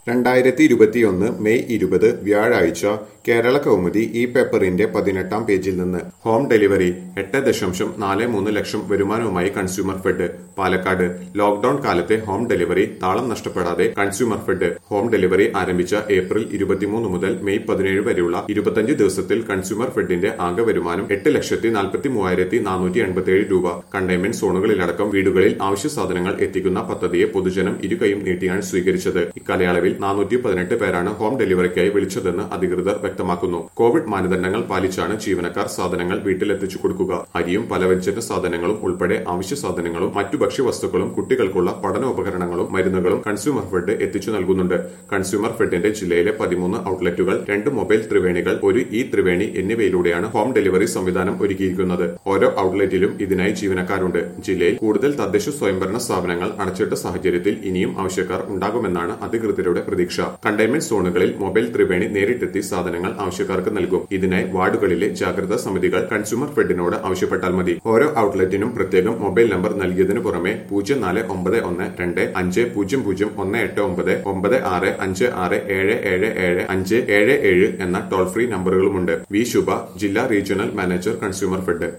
രണ്ടായിരത്തി ഇരുപത്തിയൊന്ന് മെയ് ഇരുപത് വ്യാഴാഴ്ച കേരള കൗമുദി ഈ പേപ്പറിന്റെ പതിനെട്ടാം പേജിൽ നിന്ന് ഹോം ഡെലിവറി എട്ട് ദശാംശം നാല് മൂന്ന് ലക്ഷം വരുമാനവുമായി കൺസ്യൂമർ ഫെഡ് പാലക്കാട് ലോക്ഡൌൺ കാലത്തെ ഹോം ഡെലിവറി താളം നഷ്ടപ്പെടാതെ കൺസ്യൂമർ ഫെഡ് ഹോം ഡെലിവറി ആരംഭിച്ച ഏപ്രിൽ ഇരുപത്തിമൂന്ന് മുതൽ മെയ് പതിനേഴ് വരെയുള്ള ഇരുപത്തഞ്ച് ദിവസത്തിൽ കൺസ്യൂമർ ഫെഡിന്റെ ആകെ വരുമാനം എട്ട് ലക്ഷത്തി നാൽപ്പത്തി മൂവായിരത്തി നാനൂറ്റി എൺപത്തിയേഴ് രൂപ കണ്ടെയ്ൻമെന്റ് സോണുകളിലടക്കം വീടുകളിൽ അവശ്യ സാധനങ്ങൾ എത്തിക്കുന്ന പദ്ധതിയെ പൊതുജനം ഇരുകൈയും നീട്ടിയാണ് സ്വീകരിച്ചത് ഇക്കാലയളവിൽ നാനൂറ്റി പതിനെട്ട് പേരാണ് ഹോം ഡെലിവറിക്കായി വിളിച്ചതെന്ന് അധികൃതർ വ്യക്തമാക്കുന്നു കോവിഡ് മാനദണ്ഡങ്ങൾ പാലിച്ചാണ് ജീവനക്കാർ സാധനങ്ങൾ വീട്ടിലെത്തിച്ചു കൊടുക്കുക അരിയും പലവ്യഞ്ജന സാധനങ്ങളും ഉൾപ്പെടെ അവശ്യ സാധനങ്ങളും മറ്റു ഭക്ഷ്യവസ്തുക്കളും കുട്ടികൾക്കുള്ള പഠനോപകരണങ്ങളും മരുന്നുകളും കൺസ്യൂമർ ഫെഡ് എത്തിച്ചു നൽകുന്നുണ്ട് കൺസ്യൂമർ ഫെഡിന്റെ ജില്ലയിലെ പതിമൂന്ന് ഔട്ട്ലെറ്റുകൾ രണ്ട് മൊബൈൽ ത്രിവേണികൾ ഒരു ഇ ത്രിവേണി എന്നിവയിലൂടെയാണ് ഹോം ഡെലിവറി സംവിധാനം ഒരുക്കിയിരിക്കുന്നത് ഓരോ ഔട്ട്ലെറ്റിലും ഇതിനായി ജീവനക്കാരുണ്ട് ജില്ലയിൽ കൂടുതൽ തദ്ദേശ സ്വയംഭരണ സ്ഥാപനങ്ങൾ അടച്ചിട്ട സാഹചര്യത്തിൽ ഇനിയും ആവശ്യക്കാർ ഉണ്ടാകുമെന്നാണ് അധികൃതരുടെ പ്രതീക്ഷ കണ്ടെയ്ൻമെന്റ് സോണുകളിൽ മൊബൈൽ ത്രിവേണി നേരിട്ടെത്തി സാധനങ്ങൾ ആവശ്യക്കാർക്ക് നൽകും ഇതിനായി വാർഡുകളിലെ ജാഗ്രതാ സമിതികൾ കൺസ്യൂമർ ഫെഡിനോട് ആവശ്യപ്പെട്ടാൽ മതി ഓരോ ഔട്ട്ലെറ്റിനും പ്രത്യേകം മൊബൈൽ നമ്പർ നൽകിയതിനു പുറമെ പൂജ്യം നാല് ഒമ്പത് ഒന്ന് രണ്ട് അഞ്ച് പൂജ്യം പൂജ്യം ഒന്ന് എട്ട് ഒമ്പത് ഒമ്പത് ആറ് അഞ്ച് ആറ് ഏഴ് ഏഴ് ഏഴ് അഞ്ച് ഏഴ് ഏഴ് എന്ന ടോൾ ഫ്രീ നമ്പറുകളുമുണ്ട് വി ശുഭ ജില്ലാ റീജിയണൽ മാനേജർ കൺസ്യൂമർ ഫെഡ്